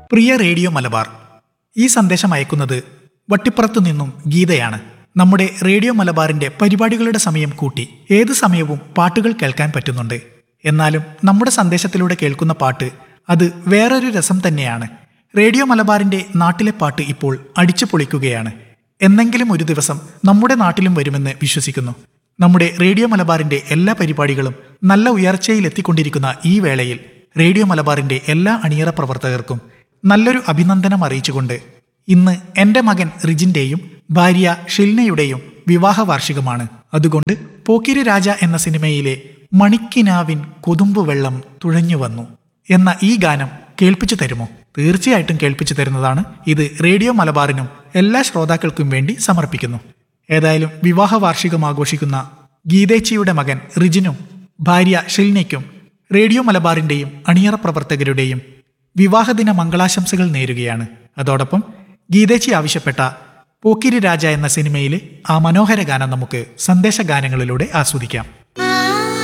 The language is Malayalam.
പ്രിയ റേഡിയോ മലബാർ ഈ സന്ദേശം അയക്കുന്നത് വട്ടിപ്പുറത്തു നിന്നും ഗീതയാണ് നമ്മുടെ റേഡിയോ മലബാറിന്റെ പരിപാടികളുടെ സമയം കൂട്ടി ഏത് സമയവും പാട്ടുകൾ കേൾക്കാൻ പറ്റുന്നുണ്ട് എന്നാലും നമ്മുടെ സന്ദേശത്തിലൂടെ കേൾക്കുന്ന പാട്ട് അത് വേറൊരു രസം തന്നെയാണ് റേഡിയോ മലബാറിന്റെ നാട്ടിലെ പാട്ട് ഇപ്പോൾ അടിച്ചു പൊളിക്കുകയാണ് എന്നെങ്കിലും ഒരു ദിവസം നമ്മുടെ നാട്ടിലും വരുമെന്ന് വിശ്വസിക്കുന്നു നമ്മുടെ റേഡിയോ മലബാറിന്റെ എല്ലാ പരിപാടികളും നല്ല ഉയർച്ചയിൽ എത്തിക്കൊണ്ടിരിക്കുന്ന ഈ വേളയിൽ റേഡിയോ മലബാറിന്റെ എല്ലാ അണിയറ പ്രവർത്തകർക്കും നല്ലൊരു അഭിനന്ദനം അറിയിച്ചുകൊണ്ട് ഇന്ന് എന്റെ മകൻ റിജിന്റെയും ഭാര്യ ഷിൽനയുടെയും വിവാഹ വാർഷികമാണ് അതുകൊണ്ട് പോക്കിരി രാജ എന്ന സിനിമയിലെ മണിക്കിനാവിൻ കൊതുമ്പ് വെള്ളം തുഴഞ്ഞു വന്നു എന്ന ഈ ഗാനം കേൾപ്പിച്ചു തരുമോ തീർച്ചയായിട്ടും കേൾപ്പിച്ചു തരുന്നതാണ് ഇത് റേഡിയോ മലബാറിനും എല്ലാ ശ്രോതാക്കൾക്കും വേണ്ടി സമർപ്പിക്കുന്നു ഏതായാലും വിവാഹ വാർഷികം ആഘോഷിക്കുന്ന ഗീതേച്ചിയുടെ മകൻ റിജിനും ഭാര്യ ഷിൽനയ്ക്കും റേഡിയോ മലബാറിന്റെയും അണിയറ പ്രവർത്തകരുടെയും വിവാഹദിന മംഗളാശംസകൾ നേരുകയാണ് അതോടൊപ്പം ഗീതേച്ചി ആവശ്യപ്പെട്ട പോക്കിരി രാജ എന്ന സിനിമയിലെ ആ മനോഹര ഗാനം നമുക്ക് സന്ദേശ ഗാനങ്ങളിലൂടെ ആസ്വദിക്കാം